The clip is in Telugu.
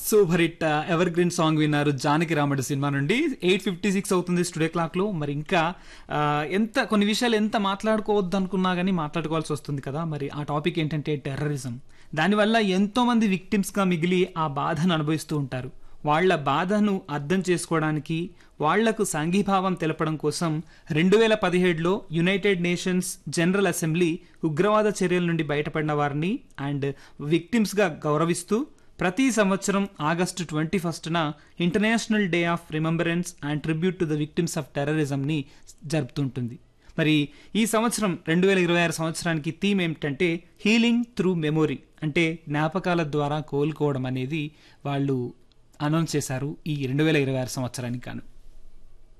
super hit evergreen song విన్నారు జానకి రాముడు సినిమా నుండి ఎయిట్ ఫిఫ్టీ సిక్స్ అవుతుంది స్టూడియో క్లాక్ లో మరి ఇంకా ఆ, ఎంత కొన్ని విషయాలు ఎంత మాట్లాడుకోవద్దు అనుకున్నా కానీ మాట్లాడుకోవాల్సి వస్తుంది కదా మరి ఆ టాపిక్ ఏంటంటే టెర్రరిజం దానివల్ల ఎంతో మంది విక్టిమ్స్ గా మిగిలి ఆ బాధను అనుభవిస్తూ ఉంటారు వాళ్ళ బాధను అర్థం చేసుకోవడానికి వాళ్లకు సంఘీభావం తెలపడం కోసం రెండు వేల పదిహేడులో యునైటెడ్ నేషన్స్ జనరల్ అసెంబ్లీ ఉగ్రవాద చర్యల నుండి బయటపడిన వారిని అండ్ విక్టిమ్స్గా గౌరవిస్తూ ప్రతి సంవత్సరం ఆగస్టు ట్వంటీ ఫస్ట్న international day of remembrance and tribute to the victims of టెర్రరిజంని జరుపుతుంటుంది మరి ఈ సంవత్సరం రెండు వేల ఇరవై ఆరు సంవత్సరానికి థీమ్ ఏమిటంటే హీలింగ్ త్రూ మెమొరీ అంటే జ్ఞాపకాల ద్వారా కోలుకోవడం అనేది వాళ్ళు అనౌన్స్ చేశారు ఈ రెండు వేల ఇరవై ఆరు సంవత్సరానికి గాను